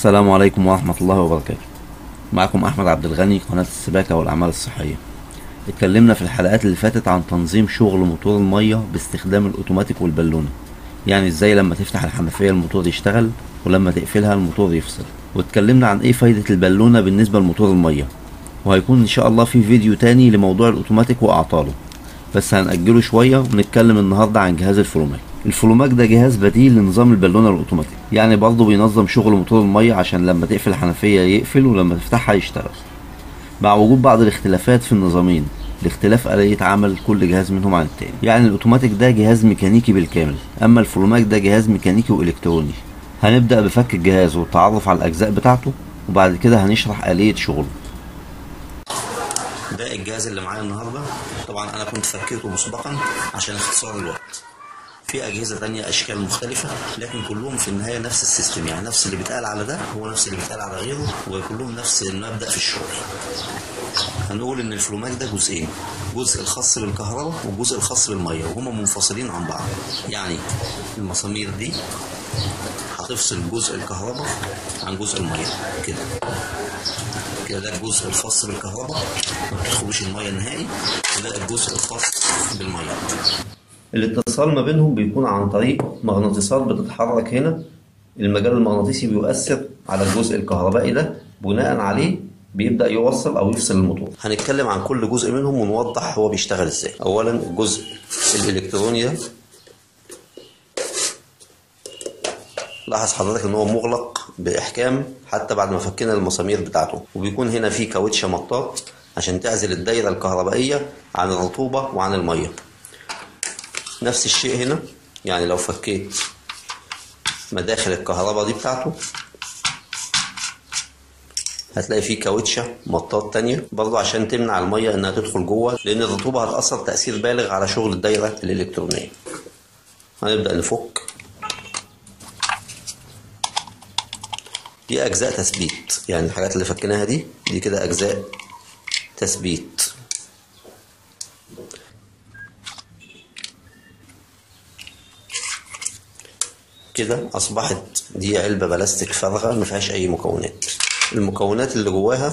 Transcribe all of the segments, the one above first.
السلام عليكم ورحمة الله وبركاته معكم أحمد عبد الغني قناة السباكة والأعمال الصحية اتكلمنا في الحلقات اللي فاتت عن تنظيم شغل موتور المية باستخدام الأوتوماتيك والبالونة يعني ازاي لما تفتح الحنفية الموتور يشتغل ولما تقفلها الموتور يفصل واتكلمنا عن ايه فايدة البالونة بالنسبة لموتور المية وهيكون ان شاء الله في فيديو تاني لموضوع الأوتوماتيك وأعطاله بس هنأجله شوية ونتكلم النهاردة عن جهاز الفلوماك الفلوماك ده جهاز بديل لنظام البالونة الأوتوماتيك يعني برضه بينظم شغل موتور المية عشان لما تقفل الحنفية يقفل ولما تفتحها يشتغل مع وجود بعض الاختلافات في النظامين لاختلاف آلية عمل كل جهاز منهم عن التاني يعني الأوتوماتيك ده جهاز ميكانيكي بالكامل أما الفلوماك ده جهاز ميكانيكي وإلكتروني هنبدأ بفك الجهاز والتعرف على الأجزاء بتاعته وبعد كده هنشرح آلية شغله ده الجهاز اللي معايا النهارده طبعا انا كنت فكيته مسبقا عشان اختصار الوقت في اجهزه تانية اشكال مختلفه لكن كلهم في النهايه نفس السيستم يعني نفس اللي بيتقال على ده هو نفس اللي بيتقال على غيره وكلهم نفس المبدا في الشغل هنقول ان الفلوماك ده جزئين جزء الخاص بالكهرباء والجزء الخاص بالميه وهما منفصلين عن بعض يعني المسامير دي هتفصل جزء الكهرباء عن جزء الميه كده كده ده الجزء الخاص بالكهرباء ما بتدخلوش الميه نهائي وده الجزء الخاص بالميه الاتصال ما بينهم بيكون عن طريق مغناطيسات بتتحرك هنا المجال المغناطيسي بيؤثر على الجزء الكهربائي ده بناء عليه بيبدأ يوصل أو يفصل الموتور هنتكلم عن كل جزء منهم ونوضح هو بيشتغل ازاي أولا الجزء الإلكتروني ده لاحظ حضرتك ان هو مغلق باحكام حتى بعد ما فكينا المسامير بتاعته وبيكون هنا في كاوتشه مطاط عشان تعزل الدايره الكهربائيه عن الرطوبه وعن الميه نفس الشيء هنا يعني لو فكيت مداخل الكهرباء دي بتاعته هتلاقي فيه كاوتشه مطاط تانية برضه عشان تمنع الميه انها تدخل جوه لان الرطوبه هتاثر تاثير بالغ على شغل الدايره الالكترونيه هنبدا نفك دي اجزاء تثبيت يعني الحاجات اللي فكيناها دي دي كده اجزاء تثبيت كده اصبحت دي علبه بلاستيك فارغه ما فيهاش اي مكونات المكونات اللي جواها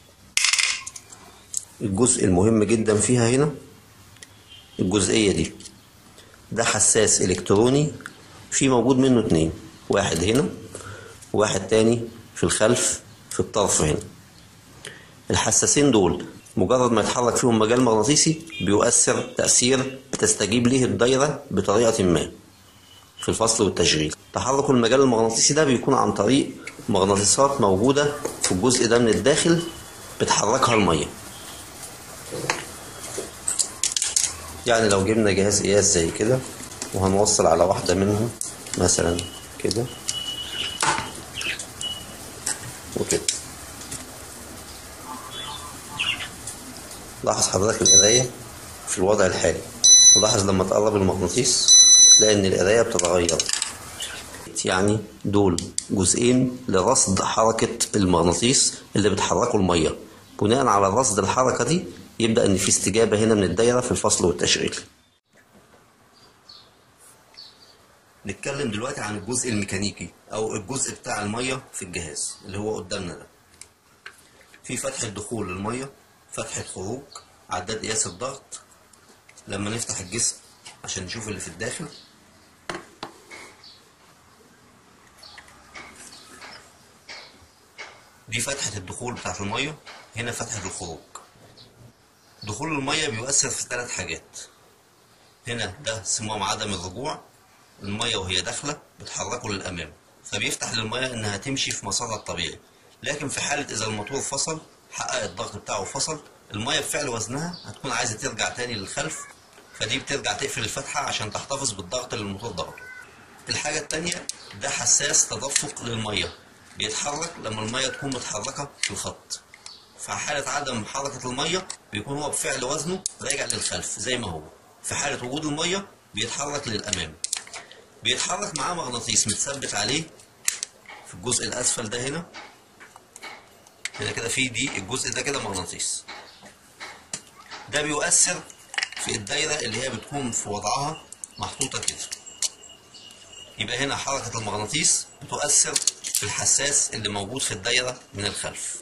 الجزء المهم جدا فيها هنا الجزئيه دي ده حساس الكتروني في موجود منه اتنين واحد هنا واحد تاني في الخلف في الطرف هنا الحساسين دول مجرد ما يتحرك فيهم مجال مغناطيسي بيؤثر تأثير بتستجيب ليه الدايرة بطريقة ما في الفصل والتشغيل تحرك المجال المغناطيسي ده بيكون عن طريق مغناطيسات موجودة في الجزء ده من الداخل بتحركها المية يعني لو جبنا جهاز قياس زي كده وهنوصل على واحدة منهم مثلا كده وكده لاحظ حضرتك القراية في الوضع الحالي ولاحظ لما تقرب المغناطيس تلاقي ان القراية بتتغير يعني دول جزئين لرصد حركة المغناطيس اللي بتحركه المية بناء على رصد الحركة دي يبدأ ان في استجابة هنا من الدايرة في الفصل والتشغيل نتكلم دلوقتي عن الجزء الميكانيكي او الجزء بتاع الميه في الجهاز اللي هو قدامنا ده في فتحة دخول للميه فتحة خروج عداد قياس الضغط لما نفتح الجسم عشان نشوف اللي في الداخل دي فتحة الدخول بتاعت المية هنا فتحة الخروج دخول المية بيؤثر في ثلاث حاجات هنا ده صمام عدم الرجوع المية وهي داخلة بتحركه للأمام فبيفتح للمية إنها تمشي في مسارها الطبيعي لكن في حالة إذا الموتور فصل حقق الضغط بتاعه فصل المية بفعل وزنها هتكون عايزة ترجع تاني للخلف فدي بترجع تقفل الفتحة عشان تحتفظ بالضغط اللي الموتور ضغطه الحاجة التانية ده حساس تدفق للمية بيتحرك لما المية تكون متحركة في الخط في حالة عدم حركة المية بيكون هو بفعل وزنه راجع للخلف زي ما هو في حالة وجود المية بيتحرك للأمام بيتحرك معاه مغناطيس متثبت عليه في الجزء الاسفل ده هنا هنا كده في دي الجزء ده كده مغناطيس ده بيؤثر في الدايره اللي هي بتكون في وضعها محطوطه كده يبقى هنا حركه المغناطيس بتؤثر في الحساس اللي موجود في الدايرة من الخلف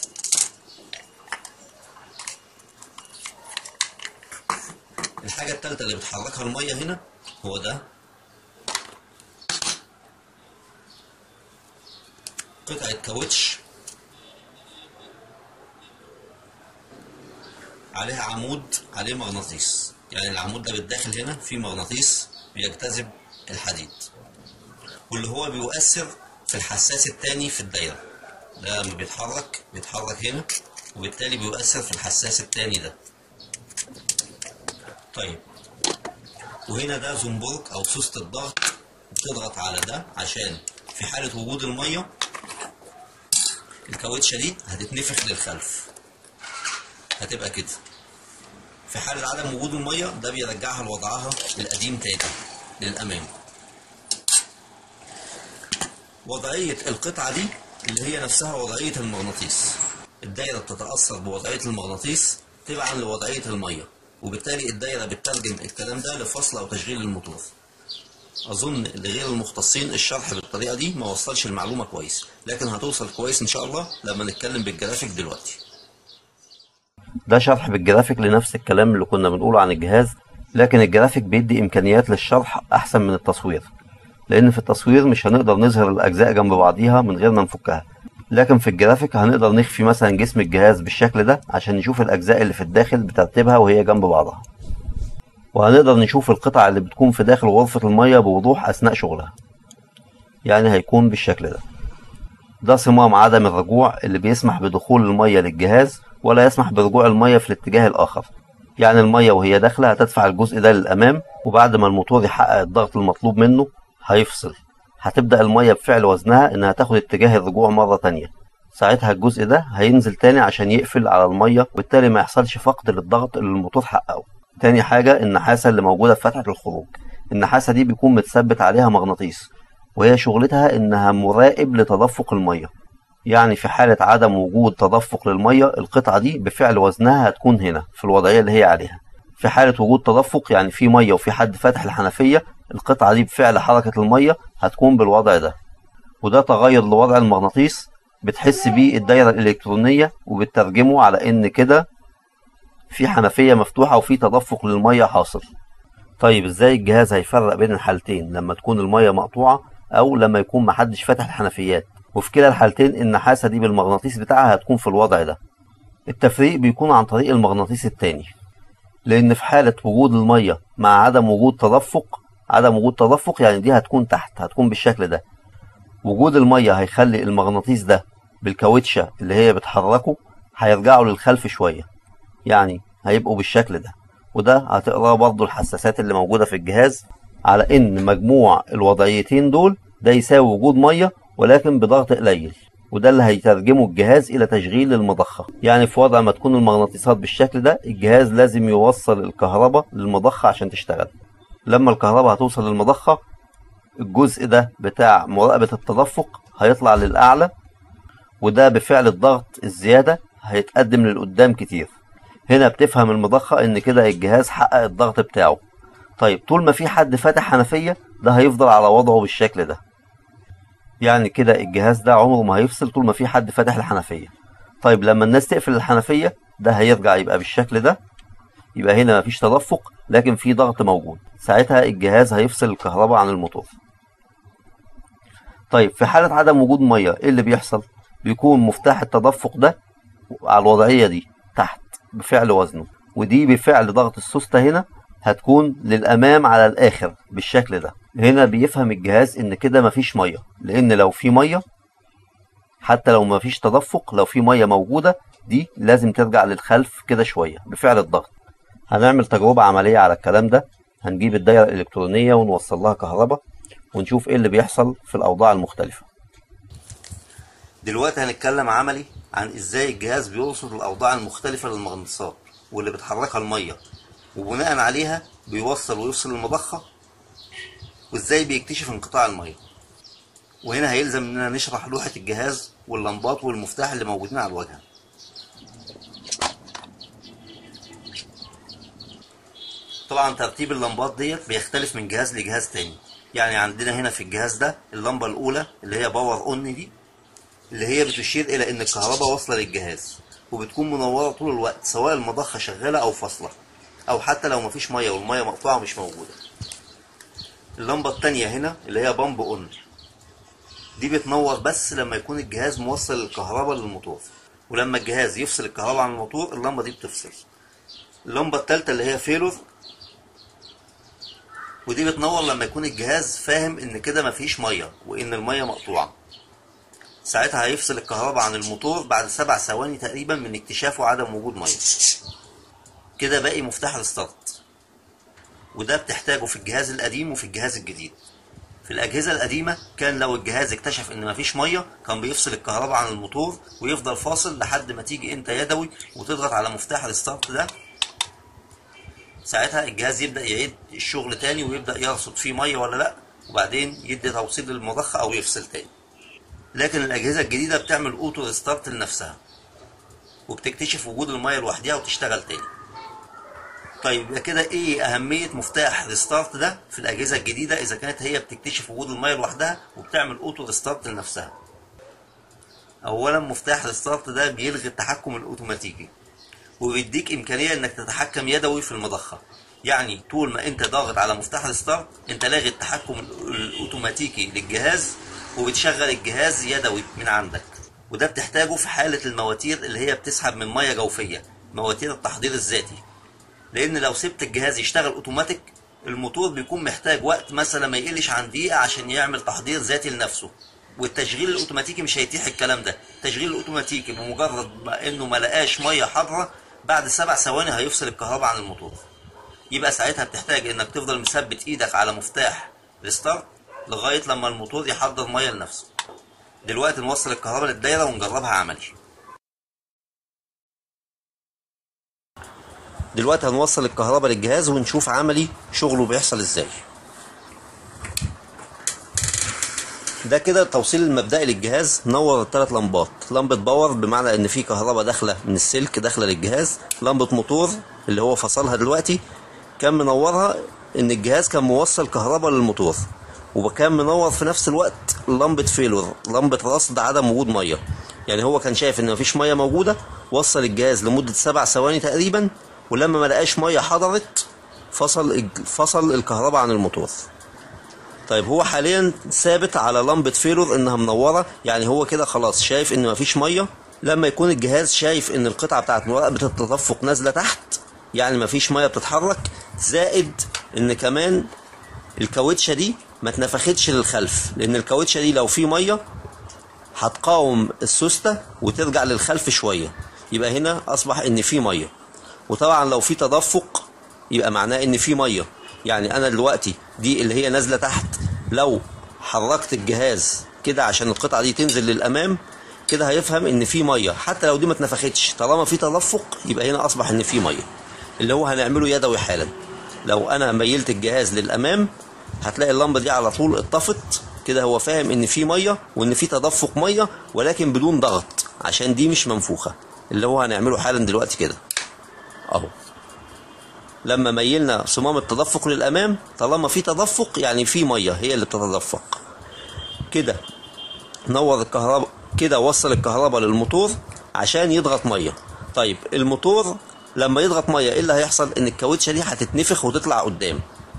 الحاجة التالتة اللي بتحركها المية هنا هو ده قطعة كاوتش عليها عمود عليه مغناطيس يعني العمود ده بالداخل هنا فيه مغناطيس بيجتذب الحديد واللي هو بيؤثر في الحساس التاني في الدايرة ده لما بيتحرك بيتحرك هنا وبالتالي بيؤثر في الحساس التاني ده طيب وهنا ده زنبرك او سوسة الضغط بتضغط على ده عشان في حالة وجود المية الكاوتشة دي هتتنفخ للخلف هتبقى كده في حالة عدم وجود المية ده بيرجعها لوضعها القديم تاني للأمام وضعية القطعة دي اللي هي نفسها وضعية المغناطيس الدايرة بتتأثر بوضعية المغناطيس تبعا لوضعية المية وبالتالي الدايرة بتترجم الكلام ده لفصل أو تشغيل الموتور أظن لغير المختصين الشرح بالطريقة دي ما وصلش المعلومة كويس لكن هتوصل كويس إن شاء الله لما نتكلم بالجرافيك دلوقتي ده شرح بالجرافيك لنفس الكلام اللي كنا بنقوله عن الجهاز لكن الجرافيك بيدي إمكانيات للشرح أحسن من التصوير لأن في التصوير مش هنقدر نظهر الأجزاء جنب بعضيها من غير ما نفكها لكن في الجرافيك هنقدر نخفي مثلا جسم الجهاز بالشكل ده عشان نشوف الأجزاء اللي في الداخل بترتيبها وهي جنب بعضها وهنقدر نشوف القطع اللي بتكون في داخل غرفة المية بوضوح أثناء شغلها يعني هيكون بالشكل ده ده صمام عدم الرجوع اللي بيسمح بدخول المية للجهاز ولا يسمح برجوع المية في الاتجاه الآخر يعني المية وهي داخلة هتدفع الجزء ده للأمام وبعد ما الموتور يحقق الضغط المطلوب منه هيفصل هتبدأ المية بفعل وزنها إنها تاخد اتجاه الرجوع مرة تانية ساعتها الجزء ده هينزل تاني عشان يقفل على المية وبالتالي ما يحصلش فقد للضغط اللي الموتور حققه تاني حاجة النحاسة اللي موجودة في فتحة الخروج النحاسة دي بيكون متثبت عليها مغناطيس وهي شغلتها إنها مراقب لتدفق المية يعني في حالة عدم وجود تدفق للمية القطعة دي بفعل وزنها هتكون هنا في الوضعية اللي هي عليها في حالة وجود تدفق يعني في مية وفي حد فاتح الحنفية القطعة دي بفعل حركة المية هتكون بالوضع ده وده تغير لوضع المغناطيس بتحس بيه الدايرة الإلكترونية وبتترجمه على إن كده في حنفية مفتوحة وفي تدفق للمية حاصل طيب ازاي الجهاز هيفرق بين الحالتين لما تكون المية مقطوعة أو لما يكون محدش فاتح الحنفيات وفي كلا الحالتين النحاسة دي بالمغناطيس بتاعها هتكون في الوضع ده التفريق بيكون عن طريق المغناطيس التاني لأن في حالة وجود المية مع عدم وجود تدفق عدم وجود تدفق يعني دي هتكون تحت هتكون بالشكل ده وجود المية هيخلي المغناطيس ده بالكاوتشة اللي هي بتحركه هيرجعوا للخلف شوية يعني هيبقوا بالشكل ده وده هتقراه برضو الحساسات اللي موجودة في الجهاز على ان مجموع الوضعيتين دول ده يساوي وجود مية ولكن بضغط قليل وده اللي هيترجمه الجهاز الى تشغيل المضخة يعني في وضع ما تكون المغناطيسات بالشكل ده الجهاز لازم يوصل الكهرباء للمضخة عشان تشتغل لما الكهرباء هتوصل للمضخة الجزء ده بتاع مراقبة التدفق هيطلع للأعلى وده بفعل الضغط الزيادة هيتقدم للقدام كتير هنا بتفهم المضخة ان كده الجهاز حقق الضغط بتاعه طيب طول ما في حد فاتح حنفية ده هيفضل على وضعه بالشكل ده يعني كده الجهاز ده عمره ما هيفصل طول ما في حد فاتح الحنفية طيب لما الناس تقفل الحنفية ده هيرجع يبقى بالشكل ده يبقى هنا مفيش تدفق لكن في ضغط موجود ساعتها الجهاز هيفصل الكهرباء عن الموتور طيب في حالة عدم وجود مية ايه اللي بيحصل بيكون مفتاح التدفق ده على الوضعية دي تحت بفعل وزنه ودي بفعل ضغط السوستة هنا هتكون للأمام على الآخر بالشكل ده هنا بيفهم الجهاز إن كده مفيش مية لأن لو في مية حتى لو مفيش تدفق لو في مية موجودة دي لازم ترجع للخلف كده شوية بفعل الضغط هنعمل تجربة عملية على الكلام ده هنجيب الدايرة الإلكترونية ونوصل لها كهرباء ونشوف إيه اللي بيحصل في الأوضاع المختلفة دلوقتي هنتكلم عملي عن ازاي الجهاز بيرصد الاوضاع المختلفه للمغناطيسات واللي بتحركها الميه وبناء عليها بيوصل ويفصل المضخه وازاي بيكتشف انقطاع الميه وهنا هيلزم اننا نشرح لوحه الجهاز واللمبات والمفتاح اللي موجودين على الواجهه طبعا ترتيب اللمبات ديت بيختلف من جهاز لجهاز تاني يعني عندنا هنا في الجهاز ده اللمبة الأولى اللي هي باور أون دي اللي هي بتشير إلى إن الكهرباء واصلة للجهاز وبتكون منورة طول الوقت سواء المضخة شغالة أو فاصلة أو حتى لو مفيش مية والمية مقطوعة مش موجودة اللمبة التانية هنا اللي هي بامب أون دي بتنور بس لما يكون الجهاز موصل الكهرباء للموتور ولما الجهاز يفصل الكهرباء عن الموتور اللمبة دي بتفصل اللمبة التالتة اللي هي فيلور ودي بتنور لما يكون الجهاز فاهم ان كده مفيش ميه وان الميه مقطوعه ساعتها هيفصل الكهرباء عن الموتور بعد سبع ثواني تقريبا من اكتشافه عدم وجود ميه كده باقي مفتاح الستارت وده بتحتاجه في الجهاز القديم وفي الجهاز الجديد في الأجهزة القديمة كان لو الجهاز اكتشف إن مفيش مية كان بيفصل الكهرباء عن الموتور ويفضل فاصل لحد ما تيجي أنت يدوي وتضغط على مفتاح الستارت ده ساعتها الجهاز يبدأ يعيد الشغل تاني ويبدأ يرصد فيه مية ولا لأ وبعدين يدي توصيل للمضخة أو يفصل تاني لكن الأجهزة الجديدة بتعمل أوتو ريستارت لنفسها وبتكتشف وجود المية لوحدها وتشتغل تاني طيب يبقى كده ايه اهمية مفتاح ريستارت ده في الاجهزة الجديدة اذا كانت هي بتكتشف وجود المية لوحدها وبتعمل اوتو ريستارت لنفسها اولا مفتاح ريستارت ده بيلغي التحكم الاوتوماتيكي وبيديك امكانية انك تتحكم يدوي في المضخة يعني طول ما انت ضاغط على مفتاح ريستارت انت لاغي التحكم الاوتوماتيكي للجهاز وبتشغل الجهاز يدوي من عندك وده بتحتاجه في حالة المواتير اللي هي بتسحب من مية جوفية مواتير التحضير الذاتي لان لو سبت الجهاز يشتغل اوتوماتيك الموتور بيكون محتاج وقت مثلا ما يقلش عن دقيقة عشان يعمل تحضير ذاتي لنفسه والتشغيل الاوتوماتيكي مش هيتيح الكلام ده التشغيل الاوتوماتيكي بمجرد ما انه ما لقاش ميه حاره بعد سبع ثواني هيفصل الكهرباء عن الموتور يبقى ساعتها بتحتاج انك تفضل مثبت ايدك على مفتاح ريستارت لغايه لما الموتور يحضر ميه لنفسه دلوقتي نوصل الكهرباء للدايره ونجربها عملي دلوقتي هنوصل الكهرباء للجهاز ونشوف عملي شغله بيحصل ازاي ده كده التوصيل المبدئي للجهاز نور الثلاث لمبات لمبة باور بمعنى ان في كهرباء داخلة من السلك داخلة للجهاز لمبة موتور اللي هو فصلها دلوقتي كان منورها ان الجهاز كان موصل كهرباء للموتور وكان منور في نفس الوقت لمبة فيلور لمبة رصد عدم وجود مية يعني هو كان شايف ان مفيش مية موجودة وصل الجهاز لمدة سبع ثواني تقريبا ولما ما لقاش مية حضرت فصل فصل الكهرباء عن الموتور طيب هو حاليا ثابت على لمبة فيلور انها منورة يعني هو كده خلاص شايف ان مفيش مية لما يكون الجهاز شايف ان القطعة بتاعت مراقبة التدفق نازلة تحت يعني مفيش مية بتتحرك زائد ان كمان الكاوتشة دي ما اتنفختش للخلف لان الكاوتشة دي لو في مية هتقاوم السوستة وترجع للخلف شوية يبقى هنا اصبح ان في مية وطبعا لو في تدفق يبقى معناه ان في ميه يعني انا دلوقتي دي اللي هي نازله تحت لو حركت الجهاز كده عشان القطعه دي تنزل للامام كده هيفهم ان في ميه حتى لو دي ما اتنفختش طالما في تدفق يبقى هنا اصبح ان في ميه اللي هو هنعمله يدوي حالا لو انا ميلت الجهاز للامام هتلاقي اللمبه دي على طول اتطفت كده هو فاهم ان في ميه وان في تدفق ميه ولكن بدون ضغط عشان دي مش منفوخه اللي هو هنعمله حالا دلوقتي كده اهو لما ميلنا صمام التدفق للامام طالما في تدفق يعني في ميه هي اللي بتتدفق كده نور الكهرباء كده وصل الكهرباء للموتور عشان يضغط ميه طيب الموتور لما يضغط ميه ايه اللي هيحصل ان الكاوتشه دي هتتنفخ وتطلع قدام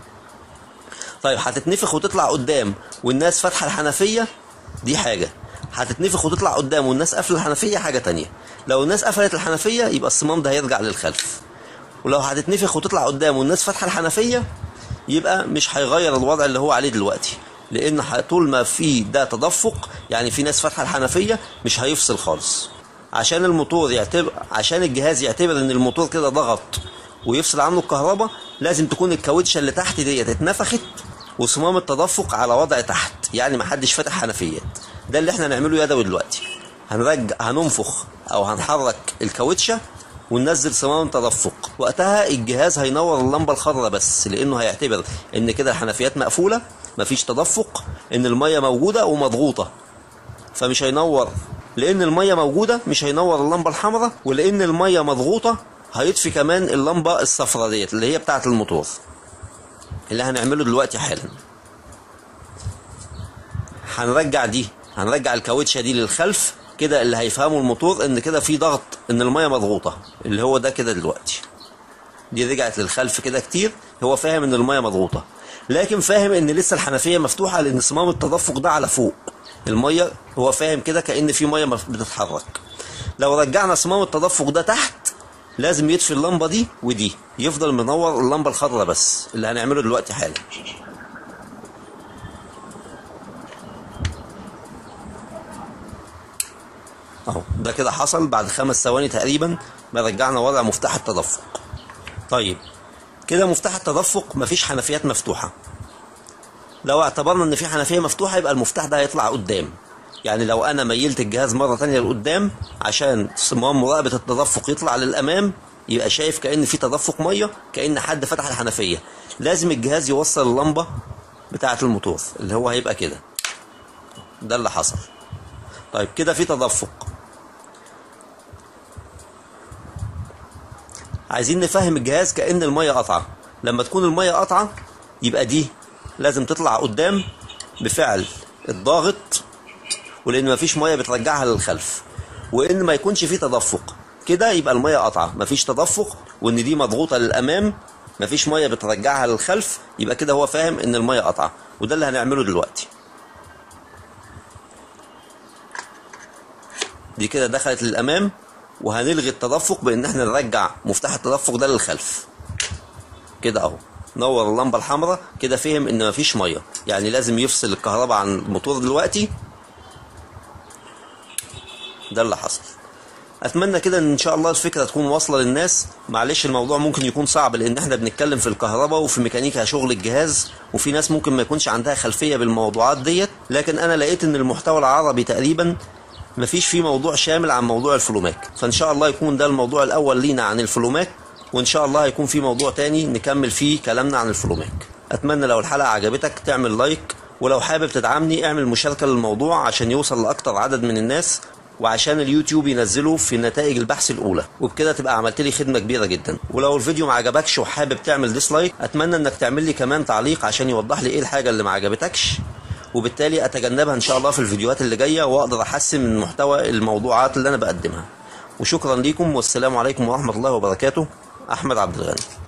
طيب هتتنفخ وتطلع قدام والناس فاتحه الحنفيه دي حاجه هتتنفخ وتطلع قدام والناس قافله الحنفيه حاجه تانية لو الناس قفلت الحنفيه يبقى الصمام ده هيرجع للخلف ولو هتتنفخ وتطلع قدام والناس فاتحه الحنفيه يبقى مش هيغير الوضع اللي هو عليه دلوقتي لان طول ما في ده تدفق يعني في ناس فاتحه الحنفيه مش هيفصل خالص عشان الموتور يعتبر عشان الجهاز يعتبر ان الموتور كده ضغط ويفصل عنه الكهرباء لازم تكون الكاوتشه اللي تحت ديت اتنفخت وصمام التدفق على وضع تحت يعني ما حدش فاتح حنفيات ده اللي احنا هنعمله يدوي دلوقتي هنرجع هننفخ او هنحرك الكاوتشه وننزل صمام تدفق وقتها الجهاز هينور اللمبه الخضراء بس لانه هيعتبر ان كده الحنفيات مقفوله مفيش تدفق ان الميه موجوده ومضغوطه فمش هينور لان الميه موجوده مش هينور اللمبه الحمراء ولان الميه مضغوطه هيطفي كمان اللمبه الصفراء ديت اللي هي بتاعه الموتور اللي هنعمله دلوقتي حالا هنرجع دي هنرجع الكاوتشه دي للخلف كده اللي هيفهموا الموتور ان كده في ضغط ان الميه مضغوطه اللي هو ده كده دلوقتي دي رجعت للخلف كده كتير هو فاهم ان الميه مضغوطه لكن فاهم ان لسه الحنفيه مفتوحه لان صمام التدفق ده على فوق الميه هو فاهم كده كان في ميه مف- بتتحرك لو رجعنا صمام التدفق ده تحت لازم يطفي اللمبه دي ودي يفضل منور اللمبه الخضراء بس اللي هنعمله دلوقتي حالا اهو ده كده حصل بعد خمس ثواني تقريبا ما رجعنا وضع مفتاح التدفق طيب كده مفتاح التدفق مفيش حنفيات مفتوحه لو اعتبرنا ان في حنفيه مفتوحه يبقى المفتاح ده هيطلع قدام يعني لو انا ميلت الجهاز مره تانية لقدام عشان صمام مراقبه التدفق يطلع للامام يبقى شايف كان في تدفق ميه كان حد فتح الحنفيه لازم الجهاز يوصل اللمبه بتاعه الموتور اللي هو هيبقى كده ده اللي حصل طيب كده في تدفق عايزين نفهم الجهاز كأن المية قطعة لما تكون المية قطعة يبقى دي لازم تطلع قدام بفعل الضاغط ولان مفيش ميه بترجعها للخلف وان ما يكونش فيه تدفق كده يبقى الميه قطعه مفيش تدفق وان دي مضغوطه للامام مفيش ميه بترجعها للخلف يبقى كده هو فاهم ان الميه قطعه وده اللي هنعمله دلوقتي دي كده دخلت للامام وهنلغي التدفق بان احنا نرجع مفتاح التدفق ده للخلف كده اهو نور اللمبه الحمراء كده فهم ان مفيش ميه يعني لازم يفصل الكهرباء عن الموتور دلوقتي ده اللي حصل اتمنى كده ان شاء الله الفكره تكون واصله للناس معلش الموضوع ممكن يكون صعب لان احنا بنتكلم في الكهرباء وفي ميكانيكا شغل الجهاز وفي ناس ممكن ما يكونش عندها خلفيه بالموضوعات ديت لكن انا لقيت ان المحتوى العربي تقريبا مفيش فيه موضوع شامل عن موضوع الفلوماك فان شاء الله يكون ده الموضوع الاول لينا عن الفلوماك وان شاء الله هيكون في موضوع تاني نكمل فيه كلامنا عن الفلوماك اتمنى لو الحلقه عجبتك تعمل لايك ولو حابب تدعمني اعمل مشاركه للموضوع عشان يوصل لاكتر عدد من الناس وعشان اليوتيوب ينزله في نتائج البحث الاولى وبكده تبقى عملت لي خدمه كبيره جدا ولو الفيديو ما عجبكش وحابب تعمل ديسلايك اتمنى انك تعمل لي كمان تعليق عشان يوضح لي ايه الحاجه اللي ما عجبتكش وبالتالي اتجنبها ان شاء الله في الفيديوهات اللي جايه واقدر احسن من محتوى الموضوعات اللي انا بقدمها وشكرا ليكم والسلام عليكم ورحمه الله وبركاته احمد عبد الغني